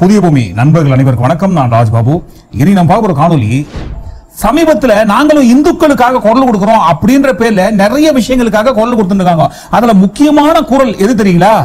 புதிய பூமி நண்பர்கள் அனைவருக்கும் வணக்கம் நான் ராஜ்பாபு இனி நம்ம பார்க்க ஒரு காணொலி சமீபத்துல நாங்களும் இந்துக்களுக்காக குரல் கொடுக்கிறோம் அப்படின்ற பேர்ல நிறைய விஷயங்களுக்காக குரல் கொடுத்துருக்காங்க அதுல முக்கியமான குரல் எது தெரியுங்களா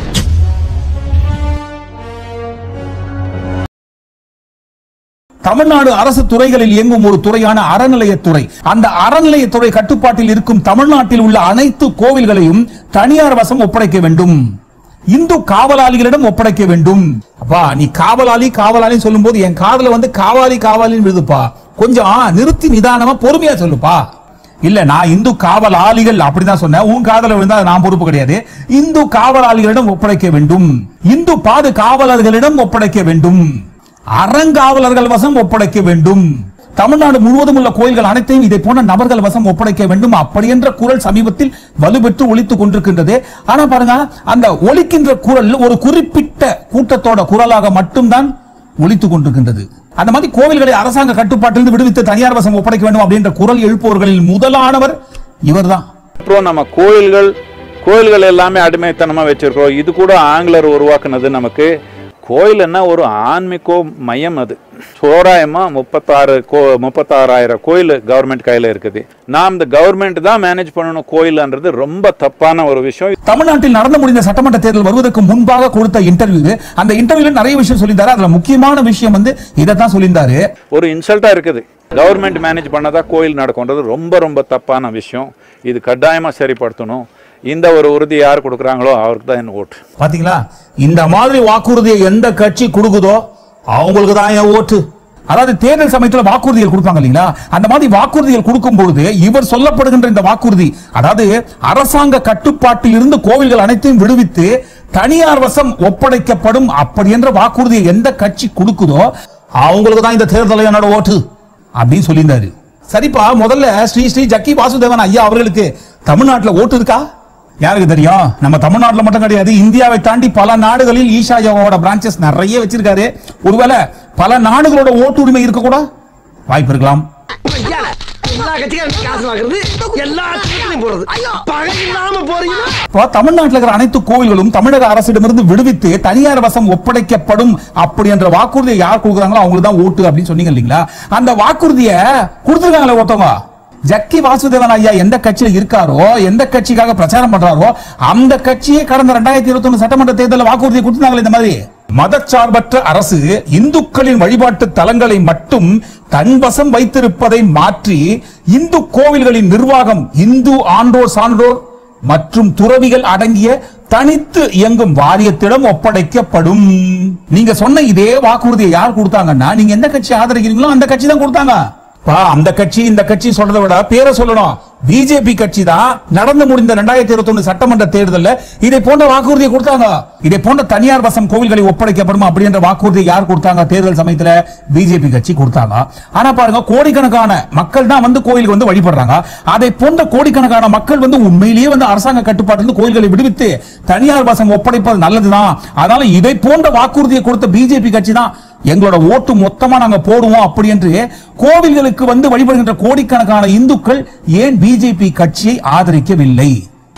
தமிழ்நாடு அரசு துறைகளில் இயங்கும் ஒரு துறையான அறநிலையத்துறை அந்த அறநிலையத்துறை கட்டுப்பாட்டில் இருக்கும் தமிழ்நாட்டில் உள்ள அனைத்து கோவில்களையும் தனியார் வசம் ஒப்படைக்க வேண்டும் இந்து காவலாளிகளிடம் ஒப்படைக்க வேண்டும் அப்பா நீ காவலாளி காவலாளி சொல்லும்போது என் காதுல வந்து காவாலி காவாலின்னு விழுதுப்பா கொஞ்சம் நிறுத்தி நிதானமா பொறுமையா சொல்லுப்பா இல்ல நான் இந்து காவலாளிகள் அப்படிதான் சொன்னேன் உன் காதல விழுந்தா நான் பொறுப்பு கிடையாது இந்து காவலாளிகளிடம் ஒப்படைக்க வேண்டும் இந்து பாதுகாவலர்களிடம் ஒப்படைக்க வேண்டும் அறங்காவலர்கள் வசம் ஒப்படைக்க வேண்டும் தமிழ்நாடு முழுவதும் உள்ள கோயில்கள் அனைத்தையும் இதை போன்ற நபர்கள் வசம் ஒப்படைக்க வேண்டும் அப்படி என்ற குரல் சமீபத்தில் வலுப்பெற்று ஒலித்துக் கொண்டிருக்கின்றது ஆனா பாருங்க அந்த ஒலிக்கின்ற குரல் ஒரு குறிப்பிட்ட கூட்டத்தோட குரலாக மட்டும்தான் ஒலித்துக் கொண்டிருக்கின்றது அந்த மாதிரி கோவில்களை அரசாங்க கட்டுப்பாட்டிலிருந்து விடுவித்து தனியார் வசம் ஒப்படைக்க வேண்டும் அப்படின்ற குரல் எழுப்புவர்களில் முதலானவர் இவர்தான் அப்புறம் நம்ம கோயில்கள் கோயில்கள் எல்லாமே அடிமைத்தனமா வச்சிருக்கிறோம் இது கூட ஆங்கிலர் உருவாக்குனது நமக்கு கோயில்னா ஒரு ஆன்மீக மையம் அது தோராயமா முப்பத்தாறு கோ முப்பத்தாறாயிரம் கோயில் கவர்மெண்ட் கையில இருக்குது நாம் இந்த கவர்மெண்ட் தான் மேனேஜ் பண்ணணும் கோயில்ன்றது ரொம்ப தப்பான ஒரு விஷயம் தமிழ்நாட்டில் நடந்து முடிந்த சட்டமன்ற தேர்தல் வருவதற்கு முன்பாக கொடுத்த இன்டர்வியூ அந்த இன்டர்வியூல நிறைய விஷயம் சொல்லியிருந்தாரு அதுல முக்கியமான விஷயம் வந்து இதை தான் சொல்லியிருந்தாரு ஒரு இன்சல்ட்டா இருக்குது கவர்மெண்ட் மேனேஜ் பண்ணதா கோயில் நடக்கும்ன்றது ரொம்ப ரொம்ப தப்பான விஷயம் இது கட்டாயமா சரிப்படுத்தணும் இந்த ஒரு உறுதி யார் கொடுக்குறாங்களோ அவருக்கு தான் என் ஓட்டு பாத்தீங்களா இந்த மாதிரி வாக்குறுதியை எந்த கட்சி கொடுக்குதோ அவங்களுக்கு தான் என் ஓட்டு அதாவது தேர்தல் சமயத்துல வாக்குறுதிகள் கொடுப்பாங்க இல்லைங்களா அந்த மாதிரி வாக்குறுதிகள் கொடுக்கும் பொழுது இவர் சொல்லப்படுகின்ற இந்த வாக்குறுதி அதாவது அரசாங்க கட்டுப்பாட்டில் இருந்து கோவில்கள் அனைத்தையும் விடுவித்து தனியார் வசம் ஒப்படைக்கப்படும் அப்படி என்ற வாக்குறுதியை எந்த கட்சி கொடுக்குதோ அவங்களுக்கு தான் இந்த தேர்தல் என்னோட ஓட்டு அப்படின்னு சொல்லியிருந்தாரு சரிப்பா முதல்ல ஸ்ரீ ஸ்ரீ ஜக்கி வாசுதேவன் ஐயா அவர்களுக்கு தமிழ்நாட்டுல ஓட்டு இருக்கா யாருக்கு தெரியும் நம்ம தமிழ்நாட்டுல மட்டும் கிடையாது இந்தியாவை தாண்டி பல நாடுகளில் ஈஷா யோகாவோட பிரான்ச்சஸ் நிறைய வச்சிருக்காரு ஒருவேளை பல நாடுகளோட ஓட்டு உரிமை இருக்க கூட வாய்ப்பு இருக்கலாம் ஐயால, எல்லா கட்சிக்காரும் காசு வாங்குறது எல்லா கட்சிகளையும் போறது பகை இல்லாம போறீங்கன்னா இப்போ தமிழ்நாட்டில் இருக்கிற அனைத்து கோவில்களும் தமிழக அரசிடமிருந்து விடுவித்து தனியார் வசம் ஒப்படைக்கப்படும் அப்படி என்ற வாக்குறுதியை யார் கொடுக்குறாங்களோ அவங்களுக்கு தான் ஓட்டு அப்படின்னு சொன்னீங்க இல்லைங்களா அந்த வாக்குறுதியை கொடுத்துருக்காங்களே ஒருத்தவங்க ஜக்கி வாசுதேவன் ஐயா எந்த கட்சியில இருக்காரோ எந்த கட்சிக்காக பிரச்சாரம் பண்றாரோ அந்த கட்சியே கடந்த ரெண்டாயிரத்தி இருபத்தி ஒண்ணு சட்டமன்ற தேர்தலில் வாக்குறுதியை கொடுத்தாங்களே இந்த மாதிரி மதச்சார்பற்ற அரசு இந்துக்களின் வழிபாட்டு தலங்களை மட்டும் தன்வசம் வைத்திருப்பதை மாற்றி இந்து கோவில்களின் நிர்வாகம் இந்து ஆண்டோர் சான்றோர் மற்றும் துறவிகள் அடங்கிய தனித்து இயங்கும் வாரியத்திடம் ஒப்படைக்கப்படும் நீங்க சொன்ன இதே வாக்குறுதியை யார் கொடுத்தாங்கன்னா நீங்க எந்த கட்சி ஆதரிக்கிறீங்களோ அந்த கட்சி தான் கொடுத்தாங்க பா அந்த கட்சி இந்த கட்சி சொல்றதை விட பேரை சொல்லணும் பிஜேபி கட்சி தான் நடந்து முடிந்த ரெண்டாயிரத்தி இருபத்தி ஒண்ணு சட்டமன்ற தேர்தலில் இதை போன்ற வாக்குறுதியை கொடுத்தாங்க இதை போன்ற தனியார் வசம் கோவில்களை ஒப்படைக்கப்படும் அப்படின்ற வாக்குறுதியை யார் கொடுத்தாங்க தேர்தல் சமயத்துல பிஜேபி கட்சி கொடுத்தாங்க ஆனா பாருங்க கோடிக்கணக்கான மக்கள் தான் வந்து கோயிலுக்கு வந்து வழிபடுறாங்க அதை போன்ற கோடிக்கணக்கான மக்கள் வந்து உண்மையிலேயே வந்து அரசாங்க கட்டுப்பாட்டிலிருந்து கோயில்களை விடுவித்து தனியார் வசம் ஒப்படைப்பது நல்லதுதான் அதனால இதை போன்ற வாக்குறுதியை கொடுத்த பிஜேபி கட்சி தான் எங்களோட ஓட்டு மொத்தமா நாங்க போடுவோம் அப்படி என்று கோவில்களுக்கு வந்து வழிபடுகின்ற கோடிக்கணக்கான இந்துக்கள் ஏன் பிஜேபி கட்சியை ஆதரிக்கவில்லை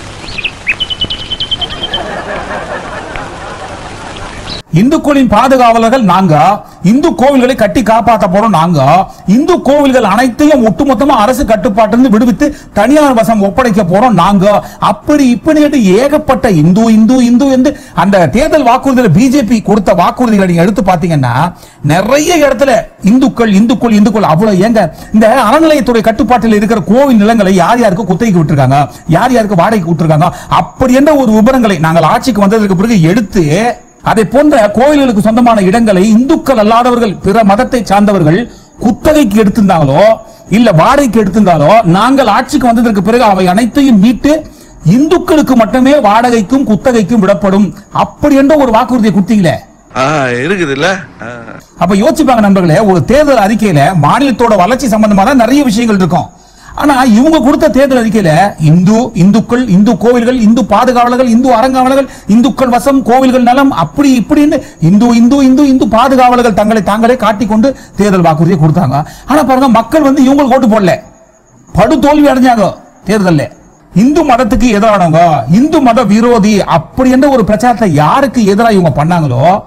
இந்துக்களின் பாதுகாவலர்கள் நாங்க இந்து கோவில்களை கட்டி காப்பாத்த போறோம் நாங்க இந்து கோவில்கள் அனைத்தையும் ஒட்டுமொத்தமா அரசு கட்டுப்பாட்டிலிருந்து விடுவித்து தனியார் வசம் ஒப்படைக்க போறோம் நாங்க அப்படி இப்படி ஏகப்பட்ட இந்து இந்து இந்து என்று அந்த தேர்தல் வாக்குறுதியில் பிஜேபி கொடுத்த வாக்குறுதிகளை நீங்க எடுத்து பாத்தீங்கன்னா நிறைய இடத்துல இந்துக்கள் இந்துக்கள் இந்துக்கள் அவ்வளவு ஏங்க இந்த அறநிலையத்துறை கட்டுப்பாட்டில் இருக்கிற கோவில் நிலங்களை யார் யாருக்கு குத்தகைக்கு விட்டுருக்காங்க யார் யாருக்கு வாடகைக்கு விட்டுருக்காங்க அப்படி என்ற ஒரு விவரங்களை நாங்கள் ஆட்சிக்கு வந்ததற்கு பிறகு எடுத்து அதை போன்ற கோயில்களுக்கு சொந்தமான இடங்களை இந்துக்கள் அல்லாதவர்கள் பிற மதத்தை சார்ந்தவர்கள் குத்தகைக்கு எடுத்திருந்தாங்களோ இல்ல வாடகைக்கு எடுத்திருந்தாலோ நாங்கள் ஆட்சிக்கு வந்ததற்கு பிறகு அவை அனைத்தையும் மீட்டு இந்துக்களுக்கு மட்டுமே வாடகைக்கும் குத்தகைக்கும் விடப்படும் அப்படி என்ற ஒரு வாக்குறுதியை கொடுத்தீங்களே ஆ இருக்குதுல்ல ஆ. அப்ப யோசிப்பாங்க நண்பர்களே ஒரு தேர்தல் அறிக்கையில மாநிலத்தோட வளர்ச்சி சம்பந்தமா தான் நிறைய விஷயங்கள் இருக்கும் ஆனா இவங்க கொடுத்த தேர்தல் அறிக்கையில இந்து இந்துக்கள் இந்து கோவில்கள் இந்து பாதுகாவலர்கள் இந்து அறங்காவலர்கள் இந்துக்கள் வசம் கோவில்கள் நலம் அப்படி இப்படின்னு இந்து இந்து இந்து இந்து பாதுகாவலர்கள் தங்களை தாங்களே காட்டிக்கொண்டு தேர்தல் வாக்குறுதியை கொடுத்தாங்க ஆனா பாருங்க மக்கள் வந்து இவங்களுக்கு ஓட்டு போடல படு தோல்வி அடைஞ்சாங்க தேர்தல்ல இந்து மதத்துக்கு எதிரானவங்க இந்து மத விரோதி அப்படி என்ற ஒரு பிரச்சாரத்தை யாருக்கு எதிராக இவங்க பண்ணாங்களோ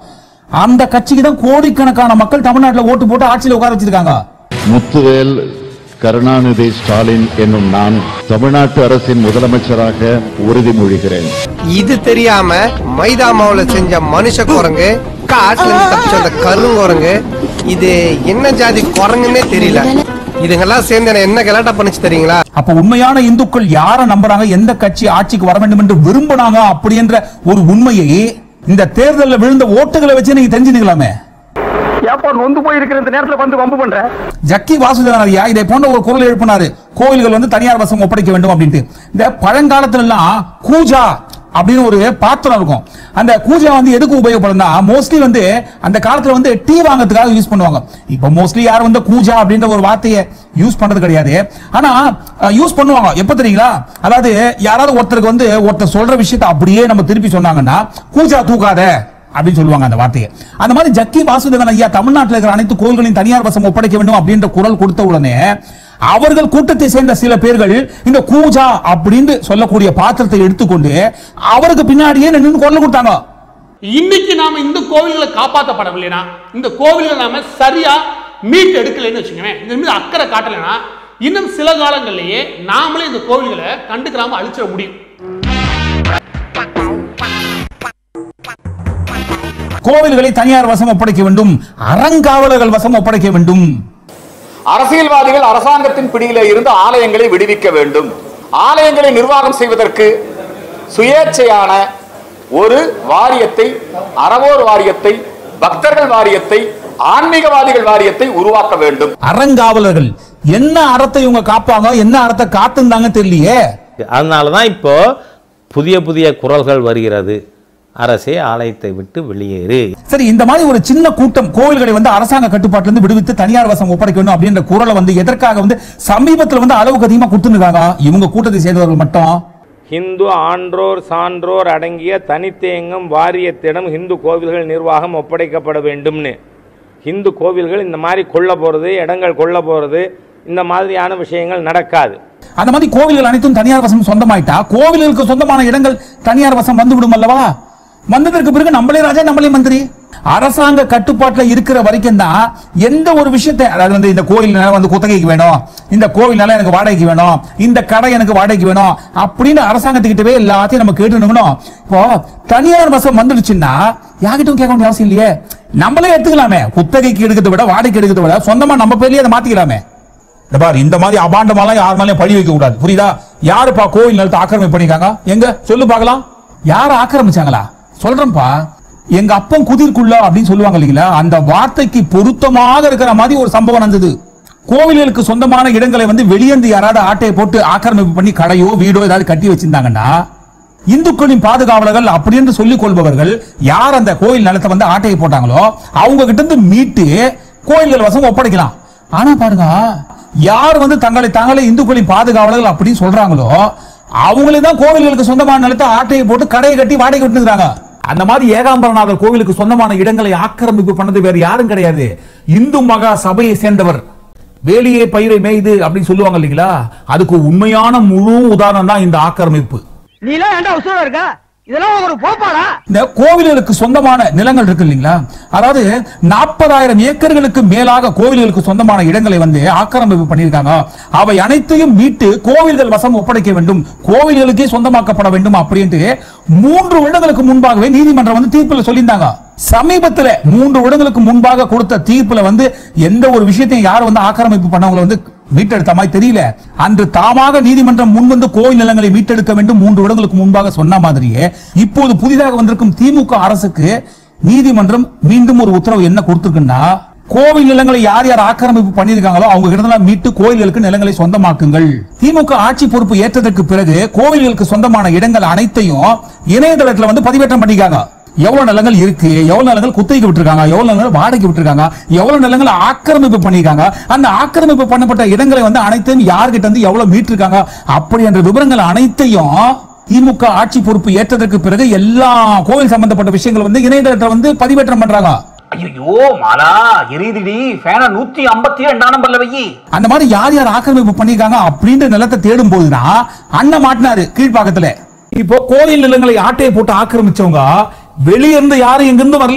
அந்த கட்சிக்கு தான் கோடிக்கணக்கான மக்கள் தமிழ்நாட்டுல ஓட்டு போட்டு ஆட்சியில உட்கார வச்சிருக்காங்க முத்துவேல் கருணாநிதி ஸ்டாலின் என்னும் நான் தமிழ்நாட்டு அரசின் முதலமைச்சராக உறுதிமொழிகிறேன் இது தெரியாம மைதா மாவுல செஞ்ச மனுஷ குரங்கு காட்டுல இருந்து தப்பிச்ச அந்த கருங்குரங்கு இது என்ன ஜாதி குரங்குன்னே தெரியல இதுங்கெல்லாம் சேர்ந்து என்ன என்ன கலாட்டா பண்ணுச்சு தெரியுங்களா அப்ப உண்மையான இந்துக்கள் யாரை நம்புறாங்க எந்த கட்சி ஆட்சிக்கு வர வேண்டும் என்று விரும்பினாங்க அப்படி என்ற ஒரு உண்மையை இந்த தேர்தலில் விழுந்த ஓட்டுகளை வச்சு நீங்க தெரிஞ்சுக்கலாமே ஏப்பா நொந்து போயிருக்கிற இந்த நேரத்துல வந்து வம்பு பண்ற ஜக்கி வாசுதேவன் ஐயா இதை போன்ற ஒரு குரல் எழுப்பினாரு கோயில்கள் வந்து தனியார் வசம் ஒப்படைக்க வேண்டும் அப்படின்ட்டு இந்த பழங்காலத்துல எல்லாம் கூஜா அப்படின்னு ஒரு பாத்திரம் இருக்கும் அந்த கூஜா வந்து எதுக்கு உபயோகப்படும்னா மோஸ்ட்லி வந்து அந்த காலத்துல வந்து டீ வாங்குறதுக்காக யூஸ் பண்ணுவாங்க இப்போ மோஸ்ட்லி யாரும் வந்து கூஜா அப்படின்ற ஒரு வார்த்தையை யூஸ் பண்றது கிடையாது ஆனா யூஸ் பண்ணுவாங்க எப்ப தெரியுங்களா அதாவது யாராவது ஒருத்தருக்கு வந்து ஒருத்தர் சொல்ற விஷயத்தை அப்படியே நம்ம திருப்பி சொன்னாங்கன்னா கூஜா தூக்காத அப்படின்னு சொல்லுவாங்க அந்த வார்த்தையை அந்த மாதிரி ஜக்கி வாசுதேவன் ஐயா தமிழ்நாட்டில் இருக்கிற அனைத்து கோயில்களையும் தனியார் வசம் ஒப்படைக்க வேண்டும் அப்படின்ற குரல் கொடுத்த உடனே அவர்கள் கூட்டத்தை சேர்ந்த சில பேர்கள் இந்த கூஜா அப்படின்னு சொல்லக்கூடிய பாத்திரத்தை எடுத்துக்கொண்டு அவருக்கு பின்னாடியே நின்று குரல் கொடுத்தாங்க இன்னைக்கு நாம இந்த கோவில்களை காப்பாற்றப்படவில்லைனா இந்த கோவில்களை நாம சரியா மீட் எடுக்கலைன்னு வச்சுக்கோங்க இந்த மீது அக்கறை காட்டலைன்னா இன்னும் சில காலங்கள்லயே நாமளே இந்த கோவில்களை கண்டுக்கிறாம அழிச்சிட முடியும் கோவில்களை தனியார் வசம் ஒப்படைக்க வேண்டும் அறங்காவலர்கள் வசம் ஒப்படைக்க வேண்டும் அரசியல்வாதிகள் அரசாங்கத்தின் பிடியில இருந்து ஆலயங்களை விடுவிக்க வேண்டும் ஆலயங்களை நிர்வாகம் செய்வதற்கு சுயேட்சையான ஒரு வாரியத்தை அறவோர் வாரியத்தை பக்தர்கள் வாரியத்தை ஆன்மீகவாதிகள் வாரியத்தை உருவாக்க வேண்டும் அறங்காவலர்கள் என்ன அறத்தை இவங்க காப்பாங்க என்ன அறத்தை காத்திருந்தாங்க தெரியலையே அதனால தான் இப்போ புதிய புதிய குரல்கள் வருகிறது அரசே ஆலயத்தை விட்டு வெளியேறு சரி இந்த மாதிரி ஒரு சின்ன கூட்டம் கோவில்களை வந்து அரசாங்க கட்டுப்பாட்டுல இருந்து விடுவித்து தனியார் வசம் ஒப்படைக்க வேண்டும் அப்படின்ற குரலை வந்து எதற்காக வந்து சமீபத்துல வந்து அளவுக்கு அதிகமா கொடுத்துருக்காங்க இவங்க கூட்டத்தை சேர்ந்தவர்கள் மட்டும் ஹிந்து ஆன்றோர் சான்றோர் அடங்கிய தனித்தேங்கும் வாரியத்திடம் இந்து கோவில்கள் நிர்வாகம் ஒப்படைக்கப்பட வேண்டும்னு இந்து கோவில்கள் இந்த மாதிரி கொல்ல போகிறது இடங்கள் கொல்ல போகிறது இந்த மாதிரியான விஷயங்கள் நடக்காது அந்த மாதிரி கோவில்கள் அனைத்தும் தனியார் வசம் சொந்தமாயிட்டா கோவில்களுக்கு சொந்தமான இடங்கள் தனியார் வசம் வந்து விடும் அல்லவா வந்ததற்கு பிறகு நம்மளே ராஜா நம்மளே மந்திரி அரசாங்க கட்டுப்பாட்டுல இருக்கிற வரைக்கும் தான் எந்த ஒரு விஷயத்தை அதாவது வந்து இந்த கோயில் நிலம் வந்து குத்தகைக்கு வேணும் இந்த கோவில் நிலம் எனக்கு வாடகைக்கு வேணும் இந்த கடை எனக்கு வாடகைக்கு வேணும் அப்படின்னு அரசாங்கத்துக்கிட்டவே எல்லாத்தையும் நம்ம கேட்டுக்கணும் இப்போ தனியார் வசம் வந்துடுச்சுன்னா யார்கிட்டும் கேட்க வேண்டிய அவசியம் இல்லையே நம்மளே எடுத்துக்கலாமே குத்தகைக்கு எடுக்கிறத விட வாடகைக்கு எடுக்கிறத விட சொந்தமா நம்ம பேர்லயே அதை மாத்திக்கலாமே இந்த பாரு இந்த மாதிரி அபாண்டமாலாம் யார் மேலயும் பழி வைக்க கூடாது புரியுதா யாருப்பா கோவில் நிலத்தை ஆக்கிரமிப்பு பண்ணிருக்காங்க எங்க சொல்லு பார்க்கலாம் யார் ஆக்கிரமிச்சாங்களா சொல்றேன்ப்பா எங்க அப்பன் குதிர்க்குள்ள அப்படின்னு சொல்லுவாங்க இல்லைங்களா அந்த வார்த்தைக்கு பொருத்தமாக இருக்கிற மாதிரி ஒரு சம்பவம் நடந்தது கோவில்களுக்கு சொந்தமான இடங்களை வந்து வெளியேந்து யாராவது ஆட்டையை போட்டு ஆக்கிரமிப்பு பண்ணி கடையோ வீடோ ஏதாவது கட்டி வச்சிருந்தாங்கன்னா இந்துக்களின் பாதுகாவலர்கள் அப்படி என்று சொல்லிக் கொள்பவர்கள் யார் அந்த கோயில் நிலத்தை வந்து ஆட்டையை போட்டாங்களோ அவங்க கிட்ட இருந்து மீட்டு கோயில்கள் வசம் ஒப்படைக்கலாம் ஆனா பாருங்க யார் வந்து தங்களை தாங்களே இந்துக்களின் பாதுகாவலர்கள் அப்படின்னு சொல்றாங்களோ அவங்களே தான் கோவில்களுக்கு சொந்தமான நிலத்தை ஆட்டையை போட்டு கடையை கட்டி வாடகை விட்டுருக்காங்க அந்த மாதிரி ஏகாம்பரநாதர் கோவிலுக்கு சொந்தமான இடங்களை ஆக்கிரமிப்பு பண்ணது வேற யாரும் கிடையாது இந்து மகா சபையை சேர்ந்தவர் வேலியே பயிரை மேய்து அப்படின்னு சொல்லுவாங்க இல்லைங்களா அதுக்கு உண்மையான முழு உதாரணம் தான் இந்த ஆக்கிரமிப்பு நீ எல்லாம் ஏன்டா உசுரா இருக்க இதெல்லாம் ஒரு போப்பாடா இந்த கோவில்களுக்கு சொந்தமான நிலங்கள் இருக்கு இல்லைங்களா அதாவது நாற்பதாயிரம் ஏக்கர்களுக்கு மேலாக கோவில்களுக்கு சொந்தமான இடங்களை வந்து ஆக்கிரமிப்பு பண்ணியிருக்காங்க அவை அனைத்தையும் மீட்டு கோவில்கள் வசம் ஒப்படைக்க வேண்டும் கோவில்களுக்கே சொந்தமாக்கப்பட வேண்டும் அப்படின்ட்டு மூன்று வருடங்களுக்கு முன்பாகவே நீதிமன்றம் வந்து தீர்ப்புல சொல்லியிருந்தாங்க சமீபத்துல மூன்று வருடங்களுக்கு முன்பாக கொடுத்த தீர்ப்புல வந்து எந்த ஒரு விஷயத்தையும் யார் வந்து ஆக்கிரமிப்பு பண்ணவங்களை வந்து மீட்டெடுத்த மாதிரி தெரியல அன்று தாமாக நீதிமன்றம் முன்வந்து கோயில் நிலங்களை மீட்டெடுக்க வேண்டும் மூன்று வருடங்களுக்கு முன்பாக சொன்ன மாதிரியே இப்போது புதிதாக வந்திருக்கும் திமுக அரசுக்கு நீதிமன்றம் மீண்டும் ஒரு உத்தரவு என்ன கொடுத்திருக்குன்னா கோவில் நிலங்களை யார் யார் ஆக்கிரமிப்பு பண்ணியிருக்காங்களோ அவங்க கிட்ட மீட்டு கோயில்களுக்கு நிலங்களை சொந்தமாக்குங்கள் திமுக ஆட்சி பொறுப்பு ஏற்றதற்கு பிறகு கோவில்களுக்கு சொந்தமான இடங்கள் அனைத்தையும் இணையதளத்துல வந்து பதிவேற்றம் பண்ணிக்காங்க எவ்வளவு நிலங்கள் இருக்கு எவ்வளவு நிலங்கள் குத்தகைக்கு விட்டுருக்காங்க எவ்வளவு நிலங்கள் வாடகைக்கு விட்டுருக்காங்க எவ்வளவு நிலங்கள் ஆக்கிரமிப்பு பண்ணிருக்காங்க அந்த ஆக்கிரமிப்பு பண்ணப்பட்ட இடங்களை வந்து அனைத்தையும் யார்கிட்ட இருந்து எவ்வளவு மீட்டிருக்காங்க அப்படி என்ற விவரங்கள் அனைத்தையும் திமுக ஆட்சி பொறுப்பு ஏற்றதற்கு பிறகு எல்லா கோவில் சம்பந்தப்பட்ட விஷயங்கள் வந்து இணையதளத்துல வந்து பதிவேற்றம் பண்றாங்க ஐயோ மாலா எரியுதுடி ஃபேன நூத்தி ஐம்பத்தி ரெண்டாம் நம்பர்ல வை அந்த மாதிரி யார் யார் ஆக்கிரமிப்பு பண்ணிருக்காங்க அப்படின்ற நிலத்தை தேடும் போதுதான் அண்ணன் மாட்டினாரு கீழ்ப்பாக்கத்துல இப்போ கோயில் நிலங்களை ஆட்டையை போட்டு ஆக்கிரமிச்சவங்க வெளிய இருந்து யாரும் எங்கிருந்து வரல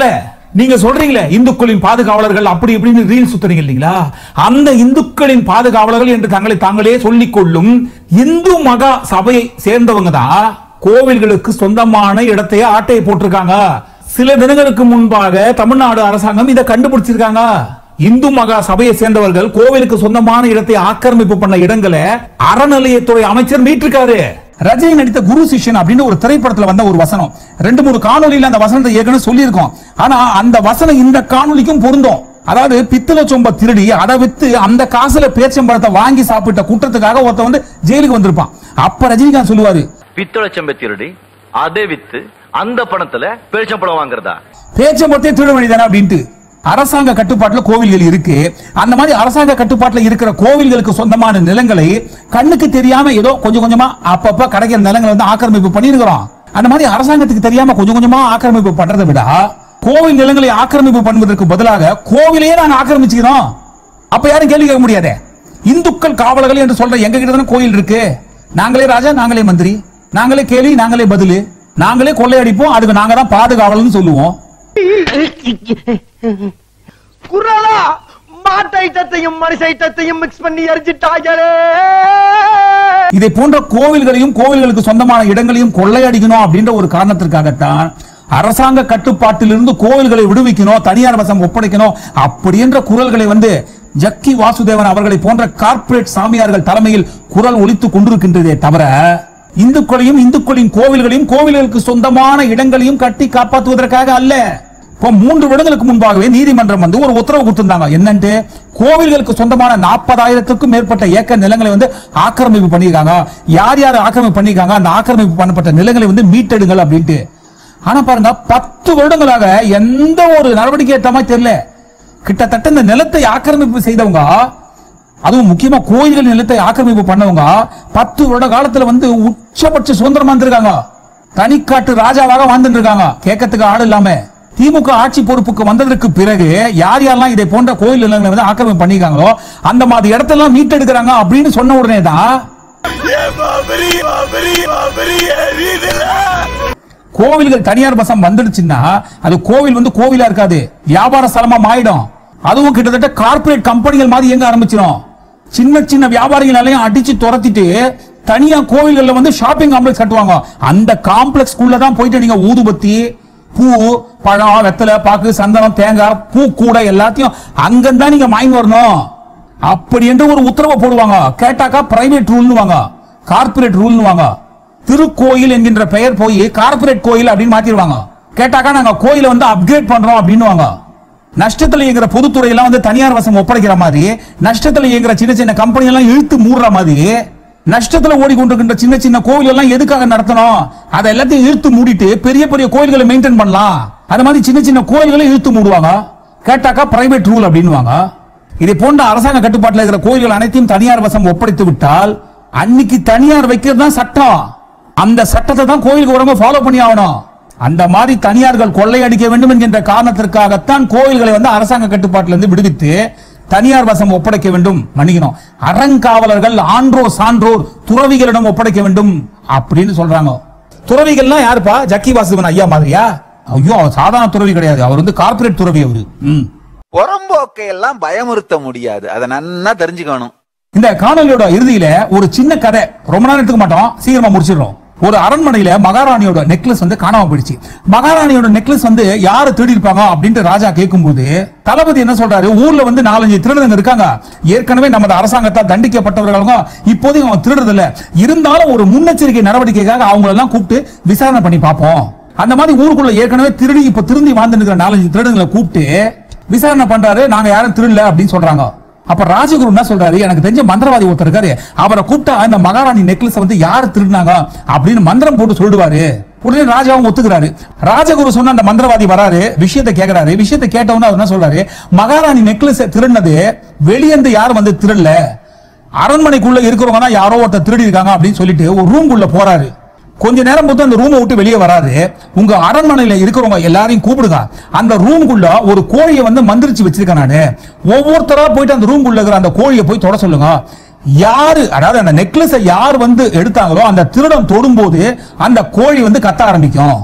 நீங்க சொல்றீங்களே இந்துக்களின் பாதுகாவலர்கள் அப்படி இப்படின்னு ரீல் சுத்துறீங்க இல்லீங்களா அந்த இந்துக்களின் பாதுகாவலர்கள் என்று தங்களை தாங்களே சொல்லிக் கொள்ளும் இந்து மகா சபையை சேர்ந்தவங்க தான் கோவில்களுக்கு சொந்தமான இடத்தையே ஆட்டையை போட்டிருக்காங்க சில தினங்களுக்கு முன்பாக தமிழ்நாடு அரசாங்கம் இதை கண்டுபிடிச்சிருக்காங்க இந்து மகா சபையை சேர்ந்தவர்கள் கோவிலுக்கு சொந்தமான இடத்தை ஆக்கிரமிப்பு பண்ண இடங்களை அறநிலையத்துறை அமைச்சர் மீட்டிருக்காரு ரஜினி நடித்த குரு சிஷ்யன் அப்படின்னு ஒரு திரைப்படத்துல வந்த ஒரு வசனம் ரெண்டு மூணு காணொலியில அந்த வசனத்தை ஏற்கனவே சொல்லியிருக்கோம் ஆனா அந்த வசனம் இந்த காணொலிக்கும் பொருந்தும் அதாவது பித்தளை சொம்ப திருடி அதை வித்து அந்த காசுல பேச்சம்பழத்தை வாங்கி சாப்பிட்ட குற்றத்துக்காக ஒருத்தன் வந்து ஜெயிலுக்கு வந்திருப்பான் அப்ப ரஜினிகாந்த் சொல்லுவாரு பித்தளை செம்பை திருடி அதை வித்து அந்த பணத்துல பேச்சம்பழம் வாங்குறதா பேச்சம்பழத்தை திருட வேண்டியதானே அப்படின்ட்டு அரசாங்க கட்டுப்பாட்டுல கோவில்கள் இருக்கு அந்த மாதிரி அரசாங்க கட்டுப்பாட்டுல இருக்கிற கோவில்களுக்கு சொந்தமான நிலங்களை கண்ணுக்கு தெரியாம ஏதோ கொஞ்சம் கொஞ்சமா அப்பப்ப கிடைக்கிற நிலங்களை வந்து ஆக்கிரமிப்பு பண்ணிருக்கிறோம் அந்த மாதிரி அரசாங்கத்துக்கு தெரியாம கொஞ்சம் கொஞ்சமா ஆக்கிரமிப்பு பண்றதை விட கோவில் நிலங்களை ஆக்கிரமிப்பு பண்ணுவதற்கு பதிலாக கோவிலையே நாங்க ஆக்கிரமிச்சுக்கிறோம் அப்ப யாரும் கேள்வி கேட்க முடியாதே இந்துக்கள் காவலர்கள் என்று சொல்ற எங்க கிட்ட தானே கோயில் இருக்கு நாங்களே ராஜா நாங்களே மந்திரி நாங்களே கேள்வி நாங்களே பதிலு நாங்களே கொள்ளையடிப்போம் அதுக்கு நாங்க தான் பாதுகாவலர்னு சொல்லுவோம் குரலா மாட்டு ஐட்டத்தையும் மனுஷ ஐட்டத்தையும் மிக்ஸ் பண்ணி எரிஞ்சிட்டாங்களே இதை போன்ற கோவில்களையும் கோவில்களுக்கு சொந்தமான இடங்களையும் கொள்ளையடிக்கணும் அப்படின்ற ஒரு காரணத்திற்காகத்தான் அரசாங்க கட்டுப்பாட்டிலிருந்து கோவில்களை விடுவிக்கணும் தனியார் வசம் ஒப்படைக்கணும் அப்படின்ற குரல்களை வந்து ஜக்கி வாசுதேவன் அவர்களை போன்ற கார்ப்பரேட் சாமியார்கள் தலைமையில் குரல் ஒலித்துக் கொண்டிருக்கின்றதே தவிர இந்துக்களையும் இந்துக்களின் கோவில்களையும் கோவில்களுக்கு சொந்தமான இடங்களையும் கட்டி காப்பாற்றுவதற்காக அல்ல இப்போ மூன்று வருடங்களுக்கு முன்பாகவே நீதிமன்றம் வந்து ஒரு உத்தரவு கொடுத்திருந்தாங்க என்னன்ட்டு கோவில்களுக்கு சொந்தமான நாற்பதாயிரத்துக்கும் மேற்பட்ட ஏக்கர் நிலங்களை வந்து ஆக்கிரமிப்பு பண்ணியிருக்காங்க யார் யார் ஆக்கிரமிப்பு பண்ணியிருக்காங்க அந்த ஆக்கிரமிப்பு பண்ணப்பட்ட நிலங்களை வந்து மீட்டெடுங்கள் அப்படின்ட்டு ஆனா பாருங்க பத்து வருடங்களாக எந்த ஒரு நடவடிக்கை ஏற்ற மாதிரி தெரியல கிட்டத்தட்ட இந்த நிலத்தை ஆக்கிரமிப்பு செய்தவங்க அதுவும் முக்கியமா கோயில்கள் நிலத்தை ஆக்கிரமிப்பு பண்ணவங்க பத்து வருட காலத்துல வந்து உச்சபட்ச சுதந்திரமா இருந்திருக்காங்க தனிக்காட்டு ராஜாவாக வாழ்ந்துட்டு இருக்காங்க கேட்கறதுக்கு ஆள் இல்லாம திமுக ஆட்சி பொறுப்புக்கு வந்ததற்கு பிறகு யார் யாரெல்லாம் இதை போன்ற கோயில் நிலங்களை வந்து ஆக்கிரமிப்பு பண்ணிருக்காங்களோ அந்த மாதிரி இடத்தெல்லாம் மீட்டெடுக்கிறாங்க அப்படின்னு சொன்ன உடனே தான் கோவில்கள் தனியார் பசம் வந்துடுச்சுன்னா அது கோவில் வந்து கோவிலா இருக்காது வியாபார ஸ்தலமா மாறிடும் அதுவும் கிட்டத்தட்ட கார்ப்பரேட் கம்பெனிகள் மாதிரி இயங்க ஆரம்பிச்சிடும் சின்ன சின்ன வியாபாரிகளாலையும் அடிச்சு துரத்திட்டு தனியா கோவில்கள்ல வந்து ஷாப்பிங் காம்ப்ளெக்ஸ் கட்டுவாங்க அந்த காம்ப்ளெக்ஸ் தான் போயிட்டு நீங்க ஊதுபத்தி பூ பழம் வெத்தலை பாக்கு சந்தனம் தேங்காய் பூ கூட எல்லாத்தையும் அங்கதான் நீங்க வாங்கி வரணும் அப்படி என்று ஒரு உத்தரவை போடுவாங்க கேட்டாக்கா பிரைவேட் ரூல்னு வாங்க கார்ப்பரேட் ரூல்னு வாங்க திருக்கோயில் என்கின்ற பெயர் போய் கார்ப்பரேட் கோயில் அப்படின்னு மாத்திடுவாங்க கேட்டாக்கா நாங்க கோயிலை வந்து அப்கிரேட் பண்றோம் அப்படின்னு நஷ்டத்துல இயங்குற பொதுத்துறை எல்லாம் வந்து தனியார் வசம் ஒப்படைக்கிற மாதிரி நஷ்டத்துல இயங்குற சின்ன சின்ன கம்பெனி எல்லாம் இழுத்து மூடுற மாதிரி நஷ்டத்துல ஓடிக்கொண்டிருக்கின்ற சின்ன சின்ன கோவில் எல்லாம் எதுக்காக நடத்தணும் அதை எல்லாத்தையும் இழுத்து மூடிட்டு பெரிய பெரிய கோயில்களை மெயின்டைன் பண்ணலாம் அது மாதிரி சின்ன சின்ன கோயில்களை இழுத்து மூடுவாங்க கேட்டாக்கா பிரைவேட் ரூல் அப்படின்னுவாங்க இதை போன்ற அரசாங்க கட்டுப்பாட்டில் இருக்கிற கோயில்கள் அனைத்தையும் தனியார் வசம் ஒப்படைத்து விட்டால் அன்னைக்கு தனியார் வைக்கிறது தான் சட்டம் அந்த சட்டத்தை தான் கோயிலுக்கு வரவங்க ஃபாலோ பண்ணி ஆகணும் அந்த மாதிரி தனியார்கள் கொள்ளையடிக்க வேண்டும் என்கின்ற காரணத்திற்காகத்தான் கோயில்களை வந்து அரசாங்க கட்டுப்பாட்டிலிருந்து விடுவித்து தனியார் வசம் ஒப்படைக்க வேண்டும் மன்னிக்கணும் அறங்காவலர்கள் ஆன்றோர் சான்றோர் துறவிகளிடம் ஒப்படைக்க வேண்டும் அப்படின்னு சொல்றாங்க துறவிகள்லாம் யாருப்பா ஜக்கி வாசுவன் ஐயா மாதிரியா ஐயோ அவர் சாதாரண துறவி கிடையாது அவர் வந்து கார்ப்பரேட் துறவி அவரு ம் புறம்போக்கை எல்லாம் பயமுறுத்த முடியாது அதை நன்னா தெரிஞ்சுக்கணும் இந்த காணொலியோட இறுதியில ஒரு சின்ன கதை ரொம்ப நேரம் எடுத்துக்க மாட்டோம் சீக்கிரமா முடிச்சிடுறோம் ஒரு அரண்மனையில மகாராணியோட நெக்லஸ் வந்து காணாம போயிடுச்சு மகாராணியோட நெக்லஸ் வந்து யாரு திருடி இருப்பாங்க அப்படின்ட்டு ராஜா கேட்கும்போது தளபதி என்ன சொல்றாரு ஊர்ல வந்து நாலஞ்சு திருடங்க இருக்காங்க ஏற்கனவே நமது அரசாங்கத்தால் தண்டிக்கப்பட்டவர்களும் இப்போதையும் அவங்க திருடுறது இல்ல இருந்தாலும் ஒரு முன்னெச்சரிக்கை நடவடிக்கைக்காக அவங்கள எல்லாம் கூப்பிட்டு விசாரணை பண்ணி பார்ப்போம் அந்த மாதிரி ஊருக்குள்ள ஏற்கனவே திருடி இப்ப திருந்தி வாழ்ந்து இருக்கிற நாலஞ்சு திருடங்களை கூப்பிட்டு விசாரணை பண்றாரு நாங்க யாரும் திருடல அப்படின்னு சொல்றாங்க அப்ப ராஜகுரு என்ன சொல்றாரு எனக்கு தெரிஞ்ச மந்திரவாதி ஒருத்தர் இருக்காரு அவரை கூப்பிட்டா இந்த மகாராணி நெக்லஸ் வந்து யாரு திருடினாங்க அப்படின்னு மந்திரம் போட்டு சொல்லிடுவாரு உடனே ராஜாவும் ஒத்துக்கிறாரு ராஜகுரு சொன்ன அந்த மந்திரவாதி வராரு விஷயத்தை கேக்குறாரு விஷயத்தை கேட்டவொன்னு அவர் என்ன சொல்றாரு மகாராணி நெக்லஸ் திருடினது வெளியேந்து யாரும் வந்து திருடல அரண்மனைக்குள்ள இருக்கிறவங்க தான் யாரோ ஒருத்தர் திருடி இருக்காங்க அப்படின்னு சொல்லிட்டு ஒரு ரூம்குள்ள போறாரு கொஞ்ச நேரம் பொறுத்து அந்த ரூமை விட்டு வெளியே வராது உங்க அரண்மனையில இருக்கிறவங்க எல்லாரையும் கூப்பிடுங்க அந்த ரூமுக்குள்ள ஒரு கோழியை வந்து மந்திரிச்சு வச்சிருக்கேன் நானு ஒவ்வொருத்தரா போயிட்டு அந்த ரூமுக்குள்ள இருக்கிற அந்த கோழியை போய் தொட சொல்லுங்க யாரு அதாவது அந்த நெக்லஸை யார் வந்து எடுத்தாங்களோ அந்த திருடன் தொடும்போது அந்த கோழி வந்து கத்த ஆரம்பிக்கும்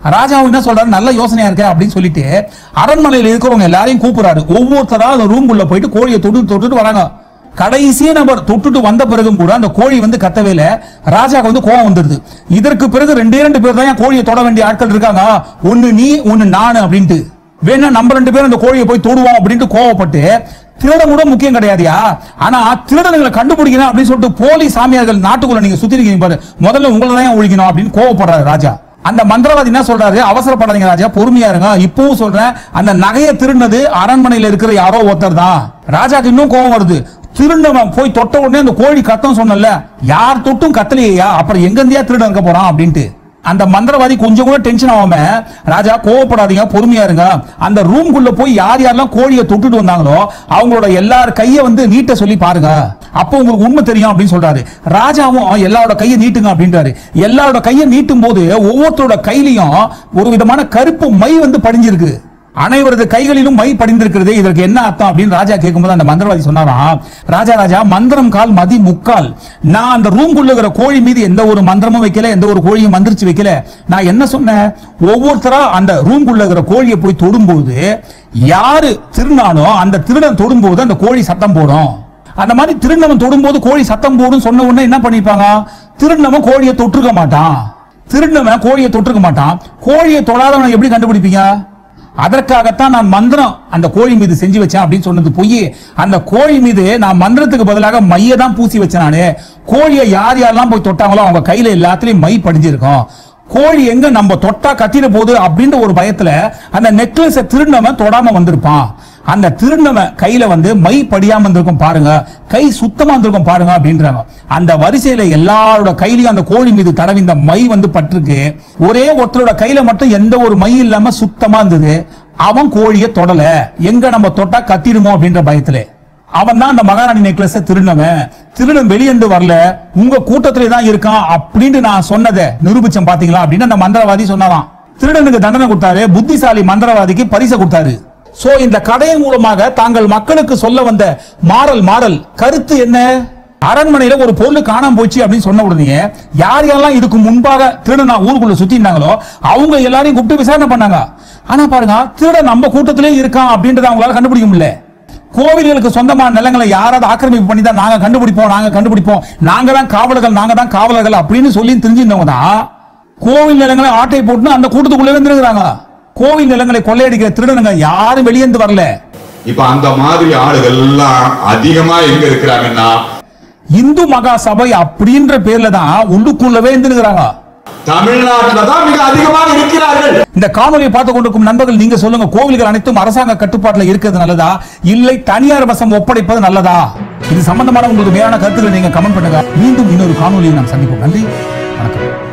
ராஜாவும் என்ன சொல்றாரு நல்ல யோசனையா இருக்க அப்படின்னு சொல்லிட்டு அரண்மனையில் இருக்கிறவங்க எல்லாரையும் கூப்பிடுறாரு ஒவ்வொருத்தரா அந்த ரூம்குள்ள போயிட்டு கோழியை தொட்டு தொட்டுட்டு வராங்க கடைசி நபர் தொட்டுட்டு வந்த பிறகும் கூட அந்த கோழி வந்து கத்தவே இல்ல ராஜாக்கு வந்து கோவம் வந்துருது இதற்கு பிறகு ரெண்டே ரெண்டு பேர் தான் ஏன் கோழியை தொட வேண்டிய ஆட்கள் இருக்காங்க ஒன்னு நீ ஒன்னு நானு அப்படின்ட்டு வேணா நம்ம ரெண்டு பேரும் அந்த கோழியை போய் தொடுவோம் அப்படின்ட்டு கோவப்பட்டு திருடன் கூட முக்கியம் கிடையாதுயா ஆனா திருடர்களை கண்டுபிடிக்கணும் அப்படின்னு சொல்லிட்டு போலி சாமியார்கள் நாட்டுக்குள்ள நீங்க சுத்தி இருக்கீங்க பாரு முதல்ல உங்களை தான் ஒழிக்கணும் அப்படின்னு கோவப்படுறாரு ராஜா அந்த மந்திரவாதி என்ன சொல்றாரு அவசரப்படாதீங்க ராஜா பொறுமையா இருங்க இப்பவும் சொல்றேன் அந்த நகையை திருடினது அரண்மனையில இருக்கிற யாரோ ஒருத்தர் தான் ராஜாக்கு இன்னும் கோவம் வருது திருண்டவன் போய் தொட்ட உடனே அந்த கோழி கத்தம் சொன்னல யார் தொட்டும் கத்தலையா அப்புறம் எங்க இருந்தியா திருடன் இருக்க போறான் அப்படின்ட்டு அந்த மந்திரவாதி கொஞ்சம் கூட டென்ஷன் ஆகாம ராஜா கோவப்படாதீங்க பொறுமையா இருங்க அந்த ரூம்குள்ள போய் யார் யாரெல்லாம் கோழியை தொட்டுட்டு வந்தாங்களோ அவங்களோட எல்லார் கையை வந்து நீட்ட சொல்லி பாருங்க அப்போ உங்களுக்கு உண்மை தெரியும் அப்படின்னு சொல்றாரு ராஜாவும் எல்லாரோட கையை நீட்டுங்க அப்படின்றாரு எல்லாரோட கையை நீட்டும் போது ஒவ்வொருத்தரோட கையிலையும் ஒரு விதமான கருப்பு மை வந்து படிஞ்சிருக்கு அனைவரது கைகளிலும் மை படிந்திருக்கிறது இதற்கு என்ன அர்த்தம் அப்படின்னு ராஜா கேட்கும்போது அந்த மந்திரவாதி சொன்னாராம் ராஜா ராஜா மந்திரம் கால் மதி முக்கால் நான் அந்த ரூம்குள்ள இருக்கிற கோழி மீது எந்த ஒரு மந்திரமும் வைக்கல எந்த ஒரு கோழியும் மந்திரிச்சு வைக்கல நான் என்ன சொன்னேன் ஒவ்வொருத்தரா அந்த ரூம்குள்ள இருக்கிற கோழியை போய் தொடும்போது யாரு திருநானோ அந்த திருடன் தொடும்போது அந்த கோழி சத்தம் போடும் அந்த மாதிரி திருநவன் தொடும்போது கோழி சத்தம் போடும் சொன்ன உடனே என்ன பண்ணிப்பாங்க திருநவன் கோழியை தொற்றுக்க மாட்டான் திருநவன் கோழியை தொற்றுக்க மாட்டான் கோழியை தொடாதவனை எப்படி கண்டுபிடிப்பீங்க அதற்காகத்தான் நான் மந்திரம் அந்த கோழி மீது செஞ்சு வச்சேன் அப்படின்னு சொன்னது பொய் அந்த கோழி மீது நான் மந்திரத்துக்கு பதிலாக மைய தான் பூசி வச்சேன் நானு கோழியை யார் யாரெல்லாம் போய் தொட்டாங்களோ அவங்க கையில எல்லாத்துலயும் மை படிஞ்சிருக்கும் கோழி எங்க நம்ம தொட்டா கத்திர போகுது அப்படின்ற ஒரு பயத்துல அந்த நெக்லஸ திருநவன் தொடாம வந்திருப்பான் அந்த திருநவன் கையில வந்து மை படியாம இருந்திருக்கும் பாருங்க கை சுத்தமா இருந்திருக்கும் பாருங்க அப்படின்றாங்க அந்த வரிசையில எல்லாரோட கையிலயும் அந்த கோழி மீது தடவி இந்த மை வந்து பட்டிருக்கு ஒரே ஒருத்தரோட கையில மட்டும் எந்த ஒரு மை இல்லாம சுத்தமா இருந்தது அவன் கோழியை தொடல எங்க நம்ம தொட்டா கத்திடுமோ அப்படின்ற பயத்துல அவன் தான் அந்த மகாராணி நெக்லஸ திருநவன் திருடன் வெளியேந்து வரல உங்க கூட்டத்திலே தான் இருக்கான் அப்படின்னு நான் சொன்னதை நிரூபிச்சேன் பாத்தீங்களா அப்படின்னு அந்த மந்திரவாதி சொன்னாராம் திருடனுக்கு தண்டனை கொடுத்தாரு புத்திசாலி மந்திரவாதிக்கு பரிசை கொடுத்தாரு சோ இந்த கதையின் மூலமாக தாங்கள் மக்களுக்கு சொல்ல வந்த மாறல் மாறல் கருத்து என்ன அரண்மனையில ஒரு பொருள் காணாம போச்சு அப்படின்னு சொன்ன உடனே யார் யாரெல்லாம் இதுக்கு முன்பாக திருடனா ஊருக்குள்ள சுத்தி இருந்தாங்களோ அவங்க எல்லாரையும் கூப்பிட்டு விசாரணை பண்ணாங்க ஆனா பாருங்க திருடன் நம்ம கூட்டத்திலே இருக்கான் அப்படின்றத அவங்களால கண்டுபிடிக்க முடியல கோவில்களுக்கு சொந்தமான நிலங்களை யாராவது ஆக்கிரமிப்பு பண்ணி தான் நாங்க கண்டுபிடிப்போம் நாங்க கண்டுபிடிப்போம் நாங்க தான் காவலர்கள் நாங்க தான் காவலர்கள் அப்படின்னு சொல்லி தெரிஞ்சிருந்தவங்க தான் கோவில் நிலங்களை ஆட்டை போட்டு அந்த கூட்டத்துக்குள்ளே வந்துருக்காங்க கோவில் நிலங்களை கொள்ளையடிக்கிற திருடனுங்க யாரும் வெளியேந்து வரல இப்ப அந்த மாதிரி ஆளுகள் எல்லாம் அதிகமா எங்க இருக்கிறாங்கன்னா இந்து மகா சபை அப்படின்ற பேர்ல தான் உள்ளுக்குள்ளவே இருந்துருக்காங்க தமிழ்நாட்டுல தான் மிக அதிகமாக இருக்கிறார்கள் இந்த காணொலியை பார்த்து கொண்டிருக்கும் நண்பர்கள் நீங்க சொல்லுங்க கோவில்கள் அனைத்தும் அரசாங்க கட்டுப்பாட்டுல இருக்கிறது நல்லதா இல்லை தனியார் வசம் ஒப்படைப்பது நல்லதா இது சம்பந்தமான உங்களுக்கு மேலான கருத்துக்களை நீங்க கமெண்ட் பண்ணுங்க மீண்டும் இன்னொரு காணொலியை நாம் சந்திப்போம் நன்றி வணக்கம்